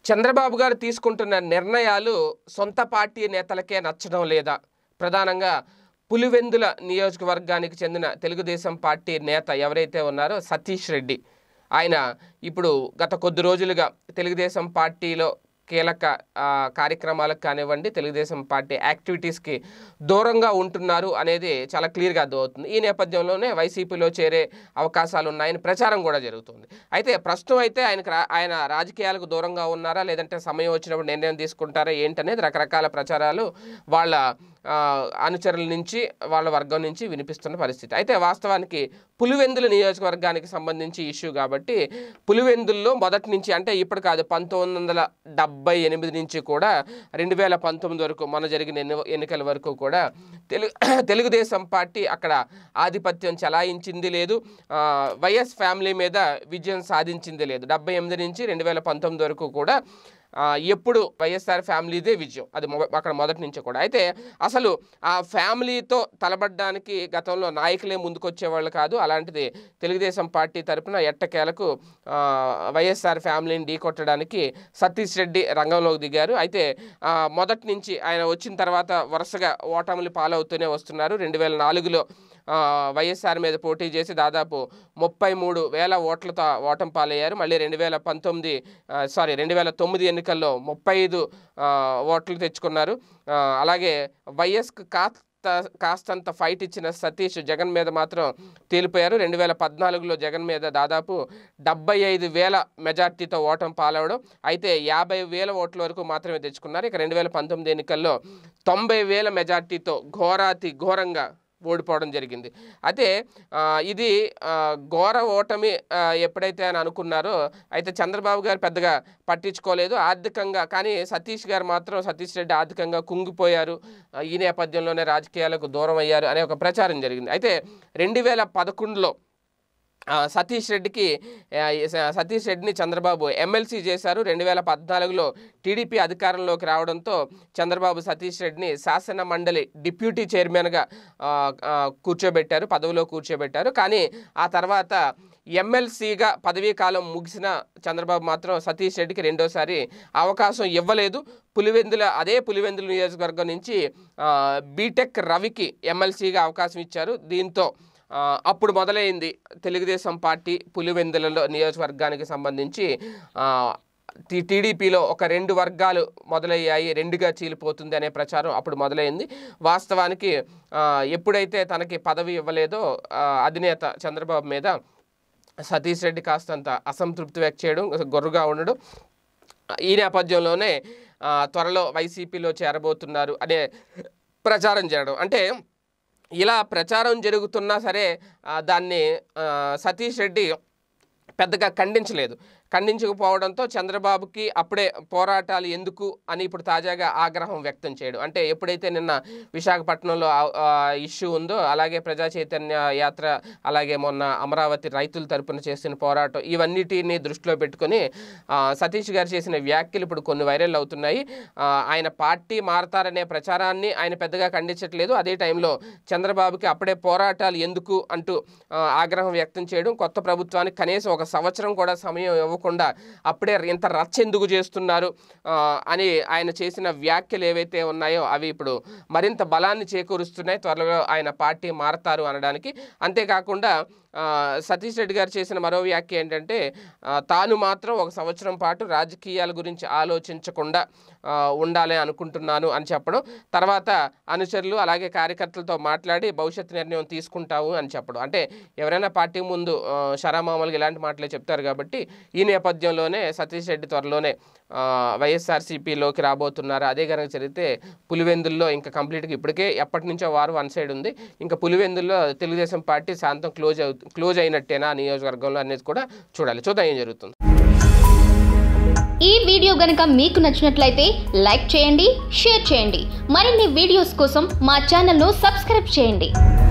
చంద్రబాబు గారు తీసుకుంటున్న నిర్ణయాలు సొంత పార్టీ నేతలకే నచ్చడం లేదా ప్రధానంగా పులివెందుల నియోజకవర్గానికి చెందిన తెలుగుదేశం పార్టీ నేత ఎవరైతే ఉన్నారో సతీష్ రెడ్డి ఆయన ఇప్పుడు గత కొద్ది రోజులుగా తెలుగుదేశం పార్టీలో కీలక ఆ, కార్యక్రమాలకు కానివ్వండి తెలుగుదేశం పార్టీ యాక్టివిటీస్కి దూరంగా ఉంటున్నారు అనేది చాలా క్లియర్గా అర్థమవుతుంది ఈ నేపథ్యంలోనే వైసీపీలో చేరే అవకాశాలు ఉన్నాయని ప్రచారం కూడా జరుగుతుంది అయితే ప్రస్తుతం అయితే ఆయనకు రా- ఆయన రాజకీయాలకు దూరంగా ఉన్నారా లేదంటే సమయం వచ్చినప్పుడు నిర్ణయం తీసుకుంటారా ఏంటనేది రకరకాల ప్రచారాలు వాళ్ళ ఆ, అనుచరుల నుంచి వాళ్ళ వర్గం నుంచి వినిపిస్తున్న పరిస్థితి అయితే వాస్తవానికి పులివెందుల నియోజకవర్గానికి సంబంధించి ఇష్యూ కాబట్టి పులివెందుల్లో మొదటి నుంచి అంటే ఇప్పుడు కాదు పంతొమ్మిది వందల డెబ్బై ఎనిమిది నుంచి కూడా రెండు వేల పంతొమ్మిది వరకు మన జరిగిన ఎన్ని ఎన్నికల వరకు కూడా తెలుగు తెలుగుదేశం పార్టీ అక్కడ ఆధిపత్యం చలాయించింది లేదు ఆ, వైఎస్ ఫ్యామిలీ మీద విజయం సాధించింది లేదు డెబ్బై ఎనిమిది నుంచి రెండు వేల పంతొమ్మిది వరకు కూడా ఆ, ఎప్పుడు వైఎస్ఆర్ ఫ్యామిలీదే విజయం అది మొ- అక్కడ మొదటి నుంచి కూడా అయితే అసలు ఆ ఫ్యామిలీతో తలబడ్డానికి గతంలో నాయకులే ముందుకొచ్చేవాళ్ళు కాదు అలాంటిది తెలుగుదేశం పార్టీ తరపున ఎట్టకేలకు ఆ, వైఎస్ఆర్ ఫ్యామిలీని ఢీకొట్టడానికి సతీష్ రెడ్డి రంగంలోకి దిగారు అయితే ఆ, మొదటి నుంచి ఆయన వచ్చిన తర్వాత వరుసగా ఓటములు పాలవుతూనే వస్తున్నారు రెండు వేల నాలుగులో ఆ, వైఎస్ఆర్ మీద పోటీ చేసి దాదాపు ముప్పై మూడు వేల ఓట్లతో ఓటం పాలయ్యారు మళ్ళీ రెండు వేల పంతొమ్మిది సారీ రెండు వేల తొమ్మిది ఎన్నికల్లో ముప్పై ఐదు ఆ, ఓట్లు తెచ్చుకున్నారు ఆ, అలాగే వైఎస్కి కాస్త కాస్తంత ఫైట్ ఇచ్చిన సతీష్ జగన్ మీద మాత్రం తేలిపోయారు రెండు వేల పద్నాలుగులో జగన్ మీద దాదాపు డెబ్బై ఐదు వేల మెజార్టీతో ఓటం పాలవడం అయితే యాభై వేల ఓట్ల వరకు మాత్రమే తెచ్చుకున్నారు ఇక రెండు వేల పంతొమ్మిది ఎన్నికల్లో తొంభై వేల మెజార్టీతో ఘోరాతి ఘోరంగా ఓడిపోవడం జరిగింది అయితే ఆ, ఇది ఆ, ఘోర ఓటమి ఆ, ఎప్పుడైతే అని అనుకున్నారో అయితే చంద్రబాబు గారు పెద్దగా పట్టించుకోలేదు ఆర్థికంగా కానీ సతీష్ గారు మాత్రం సతీష్ రెడ్డి ఆర్థికంగా కుంగిపోయారు ఆ, ఈ నేపథ్యంలోనే రాజకీయాలకు దూరం అయ్యారు అనే ఒక ప్రచారం జరిగింది అయితే రెండు వేల పదకొండులో ఆ, సతీష్ రెడ్డికి ఆ, స- సతీష్ రెడ్డిని చంద్రబాబు ఎమ్మెల్సీ చేశారు రెండు వేల పద్నాలుగులో టీడీపీ అధికారంలోకి రావడంతో చంద్రబాబు సతీష్ రెడ్డిని శాసన మండలి డిప్యూటీ చైర్మన్గా ఆ, ఆ, కూర్చోబెట్టారు పదవిలో కూర్చోబెట్టారు కానీ ఆ తర్వాత ఎమ్మెల్సీగా పదవీ కాలం ముగిసిన చంద్రబాబు మాత్రం సతీష్ రెడ్డికి రెండోసారి అవకాశం ఇవ్వలేదు పులివెందుల అదే పులివెందుల నియోజకవర్గం నుంచి ఆ, బీటెక్ రవికి ఎమ్మెల్సీగా అవకాశం ఇచ్చారు దీంతో ఆ, అప్పుడు మొదలైంది తెలుగుదేశం పార్టీ పులివెందులలో నియోజకవర్గానికి సంబంధించి ఆ, టీ- టీడీపీలో ఒక రెండు వర్గాలు మొదలయ్యాయి రెండుగా చీలిపోతుంది అనే ప్రచారం అప్పుడు మొదలైంది వాస్తవానికి ఆ, ఎప్పుడైతే తనకి పదవి ఇవ్వలేదో ఆ, అధినేత చంద్రబాబు మీద సతీష్ రెడ్డి కాస్తంత అసంతృప్తి వ్యక్త చేయడం గొర్రుగా ఉండడం ఈ నేపథ్యంలోనే ఆ, త్వరలో వైసీపీలో చేరబోతున్నారు అనే ప్రచారం చేయడం అంటే ఇలా ప్రచారం జరుగుతున్నా సరే ఆ, దాన్ని ఆ, సతీష్ రెడ్డి పెద్దగా ఖండించలేదు ఖండించకపోవడంతో చంద్రబాబుకి అప్పుడే పోరాటాలు ఎందుకు అని ఇప్పుడు తాజాగా ఆగ్రహం వ్యక్తం చేయడం అంటే ఎప్పుడైతే నిన్న విశాఖపట్నంలో ఇష్యూ ఉందో అలాగే ప్రజా చైతన్య యాత్ర అలాగే మొన్న అమరావతి రైతుల తరపున చేసిన పోరాటం ఇవన్నిటిని దృష్టిలో పెట్టుకొని ఆ, సతీష్ గారు చేసిన వ్యాఖ్యలు ఇప్పుడు కొన్ని వైరల్ అవుతున్నాయి ఆ, ఆయన పార్టీ మారతారనే ప్రచారాన్ని ఆయన పెద్దగా ఖండించట్లేదు అదే టైంలో చంద్రబాబుకి అప్పుడే పోరాటాలు ఎందుకు అంటూ ఆ, ఆగ్రహం వ్యక్తం చేయడం కొత్త ప్రభుత్వానికి కనీసం ఒక సంవత్సరం కూడా సమయం ఇవ్వకుండా అప్పుడే ఇంత రచ్చ ఎందుకు చేస్తున్నారు ఆ, అని ఆయన చేసిన వ్యాఖ్యలు ఏవైతే ఉన్నాయో అవి ఇప్పుడు మరింత బలాన్ని చేకూరుస్తున్నాయి త్వరలో ఆయన పార్టీ మారతారు అనడానికి అంతేకాకుండా ఆ, సతీష్ రెడ్డి గారు చేసిన మరో వ్యాఖ్య ఏంటంటే ఆ, తాను మాత్రం ఒక సంవత్సరం పాటు రాజకీయాల గురించి ఆలోచించకుండా ఆ, ఉండాలి అనుకుంటున్నాను అని చెప్పడం తర్వాత అనుచరులు అలాగే కార్యకర్తలతో మాట్లాడి భవిష్యత్ నిర్ణయం తీసుకుంటాము అని చెప్పడం అంటే ఎవరైనా పార్టీ ముందు ఆ, షరామామలుగా ఇలాంటి మాటలే చెప్తారు కాబట్టి ఈ నేపథ్యంలోనే సతీష్ రెడ్డి త్వరలోనే ఆ, వైఎస్ఆర్సీపీలోకి రాబోతున్నారు అదే కనుక జరిగితే పులివెందుల్లో ఇంకా కంప్లీట్గా ఇప్పటికే ఎప్పటి నుంచో వారు వన్ సైడ్ ఉంది ఇంకా పులివెందుల్లో తెలుగుదేశం పార్టీ శాంతం క్లోజ్ అవు క్లోజ్ అయినట్టేనా ఆ నియోజకవర్గంలో అనేది కూడా చూడాలి చూద్దాం ఏం జరుగుతుంది ఈ వీడియో గనుక మీకు నచ్చినట్లయితే లైక్ చేయండి షేర్ చేయండి మరిన్ని వీడియోస్ కోసం మా ఛానల్ను సబ్స్క్రైబ్ చేయండి